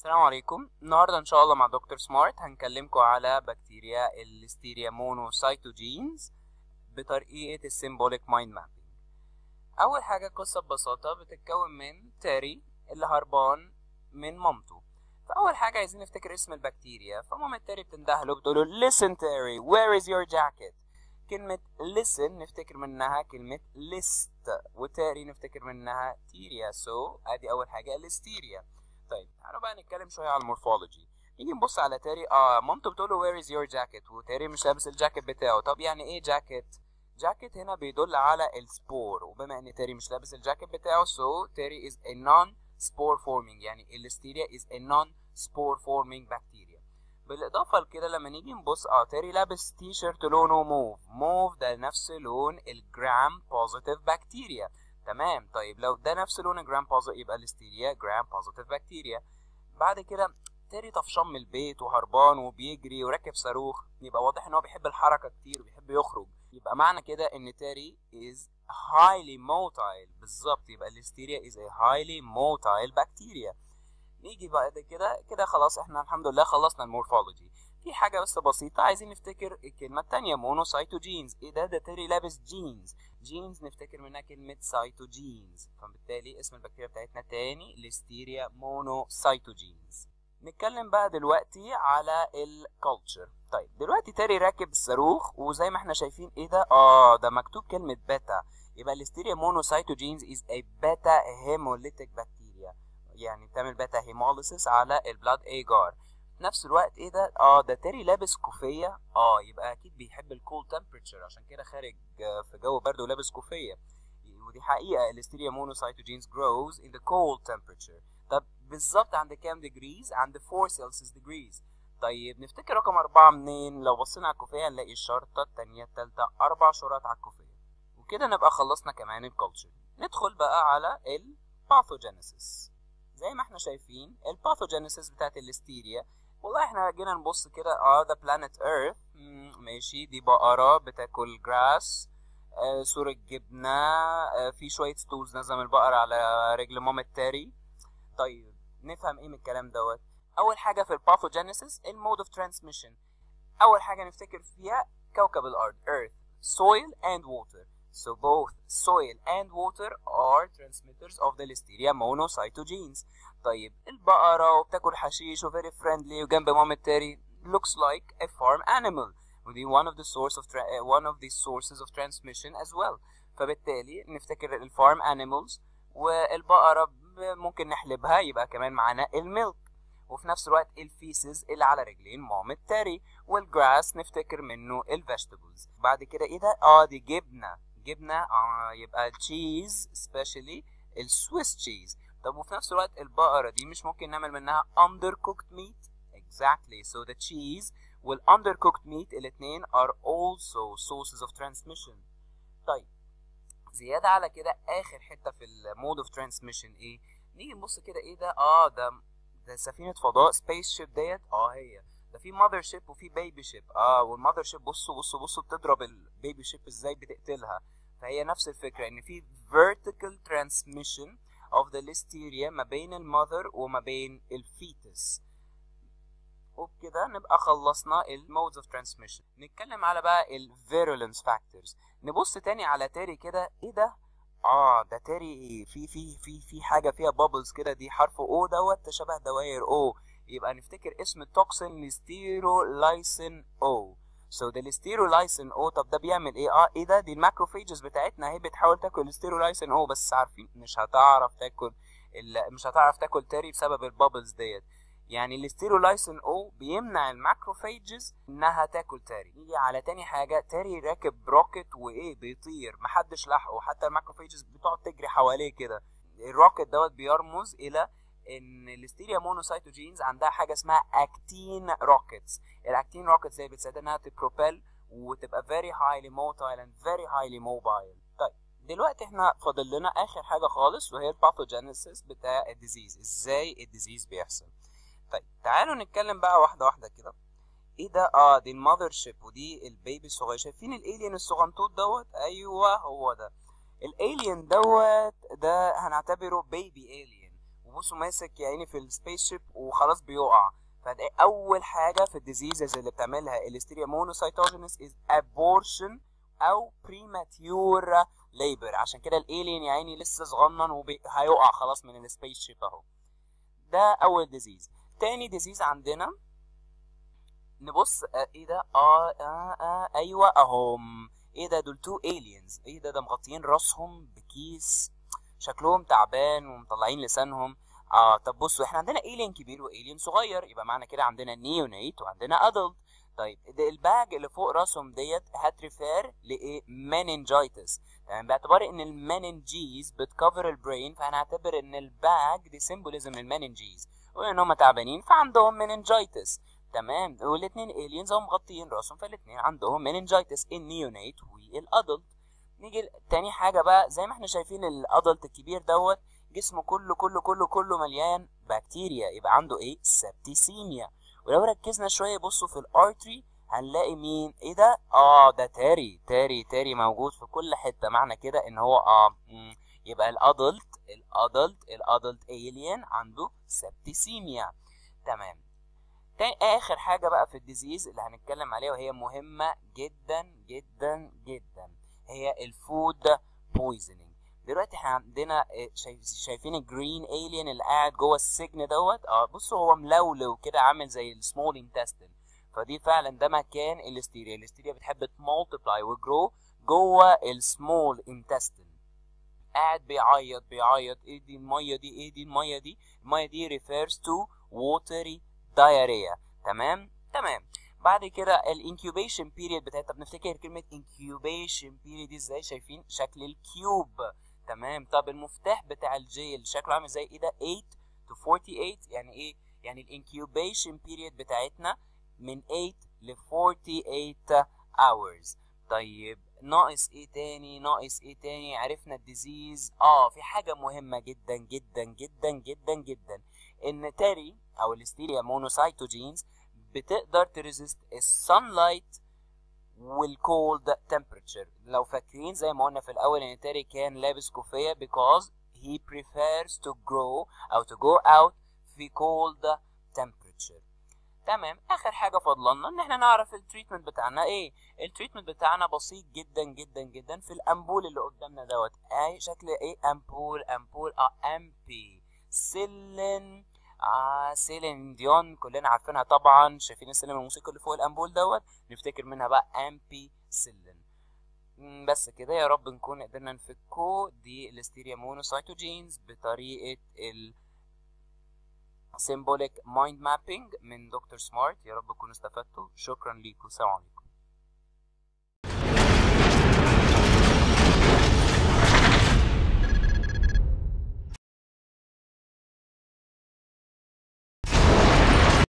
السلام عليكم النهارده ان شاء الله مع دكتور سمارت هنكلمكم على بكتيريا الليستيريا مونوسايتوجينز بطريقه السيمبوليك مايند مابينج اول حاجه القصه ببساطه بتتكون من تاري اللي هربان من مامته فاول حاجه عايزين نفتكر اسم البكتيريا فماما تاري بتنده له بتقول له listen تاري where is your jacket كلمة listen نفتكر منها كلمة list وتاري نفتكر منها تيريا سو so, ادي اول حاجة الليستيريا طيب تعالوا بقى نتكلم شويه على المورفولوجي نيجي نبص على تاري اه مامته بتقول له وير از يور جاكيت وتاري مش لابس الجاكيت بتاعه طب يعني ايه جاكيت جاكيت هنا بيدل على السبور وبما ان تاري مش لابس الجاكيت بتاعه سو تاري از a non spore forming يعني الليستيريا is a non spore forming bacteria بالاضافه لكده لما نيجي نبص اه تاري لابس تي شيرت لونه موف موف ده نفس لون الجرام بوزيتيف بكتيريا تمام طيب لو ده نفس لون جرام بوزيتيف يبقى الليستيريا جرام بوزيتيف بكتيريا بعد كده تاري طفشان من البيت وهربان وبيجري وراكب صاروخ يبقى واضح ان هو بيحب الحركه كتير وبيحب يخرج يبقى معنى كده ان تاري is highly motile بالظبط يبقى الليستيريا is a highly motile bacteria نيجي بعد كده كده خلاص احنا الحمد لله خلصنا المورفولوجي في حاجة بس بسيطة عايزين نفتكر الكلمة التانية مونوسايتوجينز ايه ده ده تاري لابس جينز جينز نفتكر منها كلمة سايتوجينز فبالتالي اسم البكتيريا بتاعتنا تاني ليستيريا مونوسايتوجينز نتكلم بقى دلوقتي على الكالتشر طيب دلوقتي تاري راكب الصاروخ وزي ما احنا شايفين ايه ده اه ده مكتوب كلمة بيتا يبقى الليستيريا مونوسايتوجينز is a beta hemolytic bacteria يعني بتعمل بيتا هيموليسيس على البلاد ايجار في نفس الوقت ايه ده اه ده تاري لابس كوفيه اه يبقى اكيد بيحب الكول تمبريتشر عشان كده خارج في جو برد ولابس كوفيه ودي حقيقه الاستيريا مونوسايتوجينز grows in the cold temperature طب بالظبط عند كام ديجريز عند 4 سلسيوس ديجريز طيب نفتكر رقم أربعة منين لو بصينا على الكوفيه هنلاقي الشرطه التانية التالتة أربع شرط على الكوفيه وكده نبقى خلصنا كمان الكالتشر ندخل بقى على الباثوجينيسيس زي ما احنا شايفين الباثوجينيسيس بتاعت الليستيريا والله احنا جينا نبص كده اه ده بلانت ايرث ماشي دي بقرة بتاكل جراس آه صورة جبنة آه في شوية ستولز نزل من البقرة على رجل ماما تاري طيب نفهم ايه من الكلام دوت اول حاجة في الباثوجينيسيس المود اوف ترانسميشن اول حاجة نفتكر فيها كوكب الارض earth soil and water So both soil and water are transmitters of the Listeria monocytogenes. طيب البقرة وبتاكل حشيش و very friendly وجنب مامة تاري looks like a farm animal. ودي one of the source of one of the sources of transmission as well. فبالتالي نفتكر الفارم animals والبقرة ممكن نحلبها يبقى كمان معانا الميلك. وفي نفس الوقت الفيسز اللي على رجلين مامة تاري والجراس نفتكر منه الفيجيتابلز بعد كده ايه ده اه دي جبنه جبنه آه يبقى تشيز سبيشالي السويس تشيز طب وفي نفس الوقت البقره دي مش ممكن نعمل منها اندر كوكت ميت exactly so the cheese والاندر كوكت ميت الاثنين are also sources of transmission طيب زياده على كده اخر حته في المود اوف ترانسميشن ايه نيجي نبص كده ايه ده اه ده ده سفينه فضاء سبيس شيب ديت اه هي ده في ماذر شيب وفي بيبي شيب اه والماذر شيب بصوا بصوا بصوا بتضرب البيبي شيب ازاي بتقتلها فهي نفس الفكره ان في vertical transmission of the listeria ما بين المذر وما بين الفيتس وبكده نبقى خلصنا المودز اوف ترانسميشن نتكلم على بقى الفيرولنس فاكتورز نبص تاني على تاري كده ايه ده اه ده تاري في في في في حاجه فيها بابلز كده دي حرف او دوت شبه دواير او يبقى نفتكر اسم التوكسين ليستيرولايسين او سو ده الستيرولايسين او طب ده بيعمل ايه اه ايه ده دي الماكروفيجز بتاعتنا اهي بتحاول تاكل الستيرولايسين او بس عارفين مش هتعرف تاكل مش هتعرف تاكل تاري بسبب البابلز ديت يعني الستيرولايسين او بيمنع الماكروفيجز انها تاكل تاري نيجي على تاني حاجه تاري راكب روكت وايه بيطير محدش لاحقه حتى الماكروفيجز بتقعد تجري حواليه كده الروكت دوت بيرمز الى ان الستيريا مونوسايتوجينز عندها حاجه اسمها اكتين روكيتس الاكتين روكيتس زي بتساعدها انها تبروبيل وتبقى very highly motile and very highly mobile طيب دلوقتي احنا فاضل لنا اخر حاجه خالص وهي الباثوجينيسيس بتاع الديزيز ازاي الديزيز بيحصل طيب تعالوا نتكلم بقى واحده واحده كده ايه ده اه دي المذر شيب ودي البيبي الصغير شايفين الالين الصغنطوط دوت ايوه هو ده الالين دوت ده هنعتبره بيبي الين وبصوا ماسك يا عيني في السبيس شيب وخلاص بيقع فده اول حاجه في الديزيزز اللي بتعملها الهستيريا مونوسايتوجينس از ابورشن او بريماتيور ليبر عشان كده الالين يا عيني لسه صغنن وهيقع خلاص من السبيس شيب اهو ده اول ديزيز تاني ديزيز عندنا نبص آه ايه ده اه اه اه ايوه اهم ايه ده دول تو aliens ايه ده ده مغطيين راسهم بكيس شكلهم تعبان ومطلعين لسانهم اه طب بصوا احنا عندنا alien كبير والين صغير يبقى معنى كده عندنا نيونيت وعندنا ادلت طيب ده الباج اللي فوق راسهم ديت هتريفير لايه meningitis تمام باعتبار ان المننجيز بتكفر البرين فهنعتبر ان الباج دي سيمبوليزم للمننجيز وان هم تعبانين فعندهم meningitis تمام والاثنين aliens هم مغطيين راسهم فالاثنين عندهم meningitis النيونيت والادلت نيجي تاني حاجة بقى زي ما احنا شايفين الادلت الكبير دوت جسمه كله كله كله كله مليان بكتيريا يبقى عنده ايه سبتيسيميا ولو ركزنا شوية بصوا في الارتري هنلاقي مين ايه ده اه ده تاري تاري تاري موجود في كل حتة معنى كده ان هو اه مم. يبقى الادلت الادلت الادلت alien عنده سبتيسيميا تمام تاني اخر حاجة بقى في الديزيز اللي هنتكلم عليها وهي مهمة جدا جدا جدا هي الفود بويزنينج دلوقتي احنا عندنا شايفين الجرين الين اللي قاعد جوه السجن دوت اه بصوا هو ملولو كده عامل زي السمول انتستين فدي فعلا ده مكان الاستيريا الاستيريا بتحب تمالتبلاي وجرو جوه السمول انتستين قاعد بيعيط بيعيط ايه دي الميه دي ايه دي الميه دي الميه دي refers to watery diarrhea تمام تمام بعد كده الانكيوبيشن بيريد بتاعتها بنفتكر كلمه انكيوبيشن بيريد ازاي شايفين شكل الكيوب تمام طب المفتاح بتاع الجيل شكله عامل زي ايه ده 8 to 48 يعني ايه يعني الانكيوبيشن بيريد بتاعتنا من 8 ل 48 hours طيب ناقص ايه تاني ناقص ايه تاني عرفنا الديزيز اه في حاجه مهمه جدا جدا جدا جدا جدا ان تاري او الاستيريا مونوسايتوجينز بتقدر تريزيست السانلايت والكولد تمبريتشر لو فاكرين زي ما قلنا في الاول ان تاري كان لابس كوفيه because he prefers to grow او to go out في cold temperature تمام اخر حاجه فضلنا ان احنا نعرف التريتمنت بتاعنا ايه التريتمنت بتاعنا بسيط جدا جدا جدا في الامبول اللي قدامنا دوت اي شكل ايه امبول امبول اه امبي سيلين آه سيلين ديون كلنا عارفينها طبعا شايفين السلم الموسيقي اللي فوق الامبول دوت نفتكر منها بقى امبي سيلين بس كده يا رب نكون قدرنا نفكو دي الاستيريا مونوسايتوجينز بطريقه ال symbolic mind mapping من دكتور سمارت يا رب تكونوا استفدتوا شكرا ليكم سلام عليكم